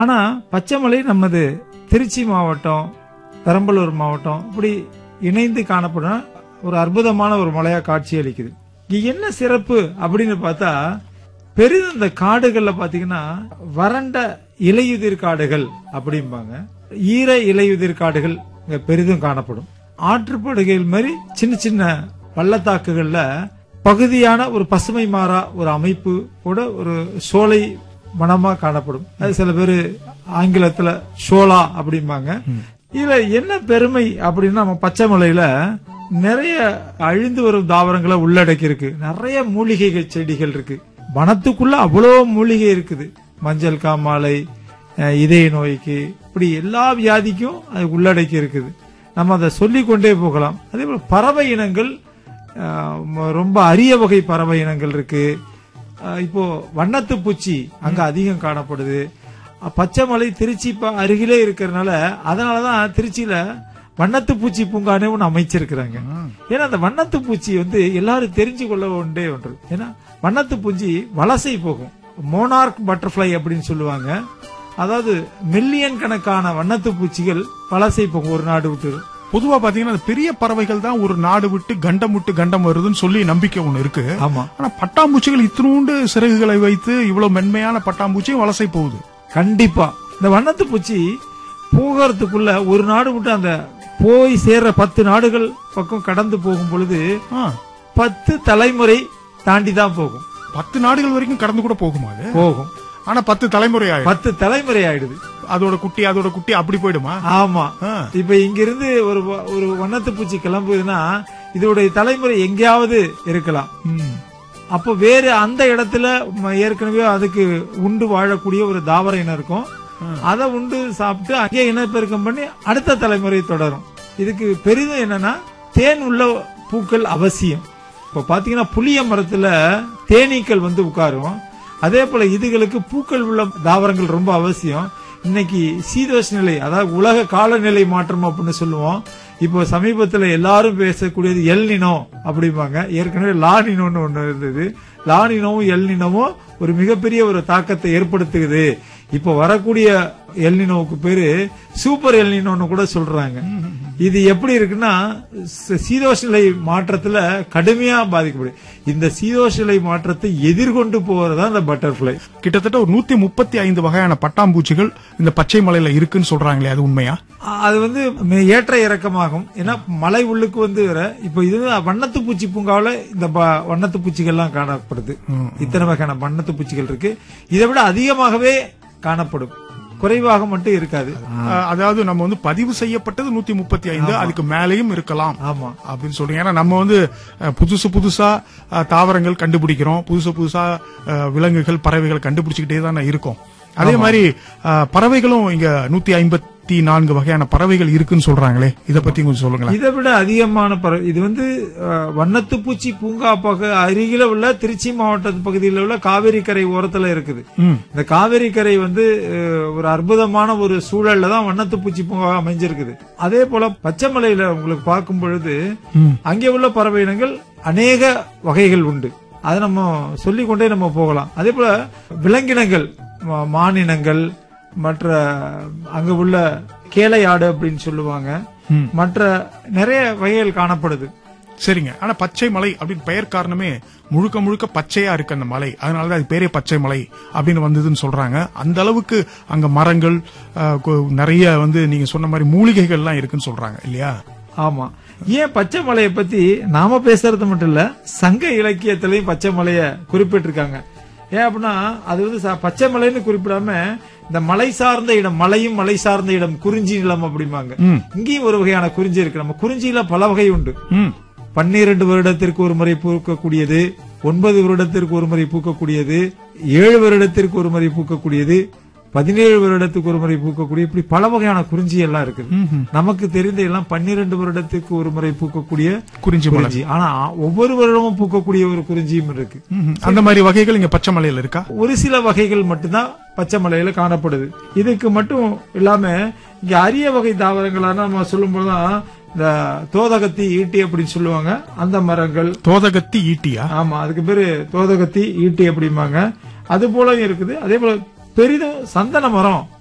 ஆனா பச்சைமலை நமது திருச்சி மாவட்டம் பெரம்பலூர் மாவட்டம் இப்படி இணைந்து காணப்படும் ஒரு அற்புதமான ஒரு மலையா காட்சி அளிக்குது இங்க என்ன சிறப்பு அப்படின்னு பார்த்தா பெரிதும் இந்த காடுகள்ல பாத்தீங்கன்னா வறண்ட இலையுதிர் காடுகள் அப்படிம்பாங்க ஈர இலையுதிர் காடுகள் இங்க பெரிதும் காணப்படும் ஆற்றுப்படுகைகள் மாதிரி சின்ன சின்ன பள்ளத்தாக்குகள்ல பகுதியான ஒரு பசுமை மாறா ஒரு அமைப்பு கூட ஒரு சோலை மனமா காணப்படும் அது சில பேர் ஆங்கிலத்துல ஷோலா அப்படிம்பாங்க இதுல என்ன பெருமை அப்படின்னா நம்ம பச்சை மலையில நிறைய அழிந்து வரும் தாவரங்களை உள்ளடக்கி இருக்கு நிறைய மூலிகைகள் செடிகள் இருக்கு வனத்துக்குள்ள அவ்வளோ மூலிகை இருக்குது மஞ்சள் காமாலை அஹ், இதய நோய்க்கு இப்படி எல்லா வியாதிக்கும் அது உள்ளடக்கி இருக்குது நம்ம அதை சொல்லிக் கொண்டே போகலாம் அதே போல பறவை இனங்கள் அஹ், ம- ரொம்ப அரிய வகை பறவை இனங்கள் இருக்கு அஹ், இப்போ வண்ணத்து பூச்சி அங்க அதிகம் காணப்படுது அஹ், பச்சைமலை திருச்சி இப்ப அருகிலே இருக்கிறதுனால அதனாலதான் திருச்சியில வண்ணத்து பூச்சி பூங்கானே ஒன்று அமைச்சிருக்கிறாங்க ஏன்னா அந்த வண்ணத்து பூச்சி வந்து எல்லாரும் தெரிஞ்சு கொள்ள ஒன்றே ஒன்று ஏன்னா வண்ணத்து பூச்சி வலசை போகும் மோனார்க் பட்டர்ஃப்ளை அப்படின்னு சொல்லுவாங்க அதாவது மில்லியன் கணக்கான வண்ணத்து பூச்சிகள் வலசை போகும் ஒரு நாடு விட்டு பொதுவா பாத்தீங்கன்னா அந்த பெரிய பறவைகள் தான் ஒரு நாடு விட்டு கண்டம் விட்டு கண்டம் வருதுன்னு சொல்லி நம்பிக்கை ஒண்ணு இருக்கு ஆமா ஆனா பட்டாம்பூச்சிகள் இத்தினூண்டு சிறகுகளை வைத்து இவ்வளவு மென்மையான பட்டாம்பூச்சியும் வலசை போகுது கண்டிப்பா இந்த வண்ணத்து பூச்சி போகிறதுக்குள்ள ஒரு நாடு விட்டு அந்த போய் சேர்ற பத்து நாடுகள் பக்கம் கடந்து போகும் பொழுது ஆ, பத்து தலைமுறை தாண்டி தான் போகும் பத்து நாடுகள் வரைக்கும் கடந்து கூட போகுமா அது போகும் ஆனா பத்து தலைமுறை ஆயிடும் பத்து தலைமுறை ஆயிடுது அதோட குட்டி அதோட குட்டி அப்படி போயிடுமா ஆமா ஆ. இப்ப இங்கிருந்து ஒரு வ- ஒரு வண்ணத்து பூச்சி கிளம்புதுன்னா இதோடைய தலைமுறை எங்கேயாவது இருக்கலாம் ம். அப்போ வேறு அந்த இடத்துல ம- ஏற்கனவே அதுக்கு உண்டு வாழக்கூடிய ஒரு தாவர இனம் இருக்கும் அதை உண்டு சாப்பிட்டு அங்கே இனப்பெருக்கம் பண்ணி அடுத்த தலைமுறை தொடரும் இதுக்கு பெரிதும் என்னன்னா தேன் உள்ள பூக்கள் அவசியம் இப்போ பாத்தீங்கன்னா புளிய மரத்துல தேனீக்கள் வந்து உட்காரும் அதே போல இதுகளுக்கு பூக்கள் உள்ள தாவரங்கள் ரொம்ப அவசியம் இன்னைக்கு சீதோஷ நிலை அதாவது உலக காலநிலை மாற்றம் அப்படின்னு சொல்லுவோம் இப்போ சமீபத்துல எல்லாரும் பேசக்கூடியது எல் நினோ அப்படிம்பாங்க ஏற்கனவே லா நினோன்னு ஒண்ணு இருந்தது லா நினோவும் எல் நினோவும் ஒரு மிகப்பெரிய ஒரு தாக்கத்தை ஏற்படுத்துகுது இப்போ வரக்கூடிய எல்னினோவுக்கு பேரு சூப்பர் எல்னினோன்னு கூட சொல்றாங்க இது எப்படி இருக்குன்னா ச- சீதோஷ நிலை மாற்றத்துல கடுமையா பாதிக்கப்படும் இந்த சீதோஷ நிலை மாற்றத்தை எதிர்கொண்டு போறதா இந்த பட்டர்ஃபிளை கிட்டத்தட்ட ஒரு நூத்தி முப்பத்தி ஐந்து வகையான பட்டாம்பூச்சிகள் இந்த பச்சை மலையில இருக்குன்னு சொல்றாங்களே அது உண்மையா அது வந்து மே- ஏற்ற இறக்கமாகும் ஏன்னா மலை உள்ளுக்கு வந்து வர இப்ப இது வண்ணத்து பூச்சி பூங்காவில் இந்த ப- வண்ணத்து பூச்சிகள்லாம் காணப்படுது இத்தனை வகையான வண்ணத்து பூச்சிகள் இருக்கு இதை விட அதிகமாகவே காணப்படும் குறைவாக மட்டும் இருக்காது அஹ், அதாவது நம்ம வந்து பதிவு செய்யப்பட்டது நூத்தி முப்பத்தி ஐந்து அதுக்கு மேலேயும் இருக்கலாம் ஆமா அப்படின்னு சொல்றீங்க ஏன்னா நம்ம வந்து அஹ், புதுசு புதுசா அஹ், தாவரங்கள் கண்டுபிடிக்கிறோம் புதுசு புதுசா அஹ், விலங்குகள் பறவைகள் கண்டுபிடிச்சுக்கிட்டே தானே இருக்கோம் அதே மாதிரி அஹ், பறவைகளும் இங்க நூத்தி ஐம்பத்தி நான்கு வகையான பறவைகள் இருக்குன்னு சொல்றாங்களே இத பத்தி கொஞ்சம் சொல்லுங்களேன் இதை விட அதிகமான பறவை இது வந்து அஹ், வண்ணத்து பூச்சி பூங்கா பக அருகில உள்ள திருச்சி மாவட்ட பகுதியில் உள்ள காவேரி கரை ஓரத்துல இருக்குது ம். இந்த காவேரி கரை வந்து அஹ், ஒரு அற்புதமான ஒரு சூழல்ல தான் வண்ணத்து பூச்சி பூங்கா அமைஞ்சிருக்குது அதே போல பச்சைமலையில உங்களுக்கு பார்க்கும் பொழுது ம். அங்கே உள்ள பறவை இனங்கள் அநேக வகைகள் உண்டு அதை நம்ம சொல்லிக் கொண்டே நம்ம போகலாம் அதே போல விலங்கினங்கள் மா- மானினங்கள் மற்ற அங்க உள்ள கேளை ஆடு அப்படின்னு சொல்லுவாங்க ம். மற்ற நிறைய வகைகள் காணப்படுது சரிங்க ஆனா பச்சை மலை அப்படின்னு பெயர் காரணமே முழுக்க முழுக்க பச்சையா இருக்கு அந்த மலை அதனாலதான் அது பேரே பச்சை மலை அப்படின்னு வந்ததுன்னு சொல்றாங்க அந்த அளவுக்கு அங்க மரங்கள் அஹ், கு- நிறைய வந்து நீங்க சொன்ன மாதிரி மூலிகைகள்லாம் இருக்குன்னு சொல்றாங்க இல்லையா ஆமா ஏன் பச்சை மலையை பத்தி நாம பேசுறது மட்டும் இல்ல சங்க இலக்கியத்திலையும் பச்சை மலைய குறிப்பிட்டிருக்காங்க ஏன் அப்படின்னா அது வந்து ச- பச்சை மலைன்னு குறிப்பிடாம இந்த மலை சார்ந்த இடம் மலையும் மலை சார்ந்த இடம் குறிஞ்சி நிலம் அப்படிம்பாங்க ம். இங்கேயும் ஒரு வகையான குறிஞ்சி இருக்கு நம்ம குறிஞ்சியில பல வகை உண்டு ம் பன்னிரண்டு வருடத்திற்கு ஒரு முறை பூக்கக்கூடியது ஒன்பது வருடத்திற்கு ஒரு முறை பூக்கக்கூடியது ஏழு வருடத்திற்கு ஒரு முறை பூக்கக்கூடியது பதினேழு வருடத்துக்கு ஒரு முறை பூக்கக்கூடிய இப்படி பல வகையான குறிஞ்சி எல்லாம் இருக்குது ம்ஹும். நமக்கு தெரிந்த எல்லாம் பன்னிரண்டு வருடத்துக்கு ஒரு முறை பூக்கக்கூடிய குறிஞ்சி மலை குறிஞ்சி ஆனா ஒவ்வொரு வருடமும் பூக்கக்கூடிய ஒரு குறிஞ்சியும் இருக்கு ம்ஹும். அந்த மாதிரி வகைகள் இங்க பச்சை மலையில இருக்கா ஒரு சில வகைகள் மட்டும்தான் பச்சை மலையில காணப்படுது இதுக்கு மட்டும் இல்லாம இங்க அரிய வகை தாவரங்களான நம்ம சொல்லும் போதுதான் இந்த தோதகத்தி ஈட்டி அப்படின்னு சொல்லுவாங்க அந்த மரங்கள் தோதகத்தி ஈட்டியா ஆமா அதுக்கு பேரு தோதகத்தி ஈட்டி அப்படிம்பாங்க அது போல இருக்குது அதே போல பெரிதும் சந்தன மரம்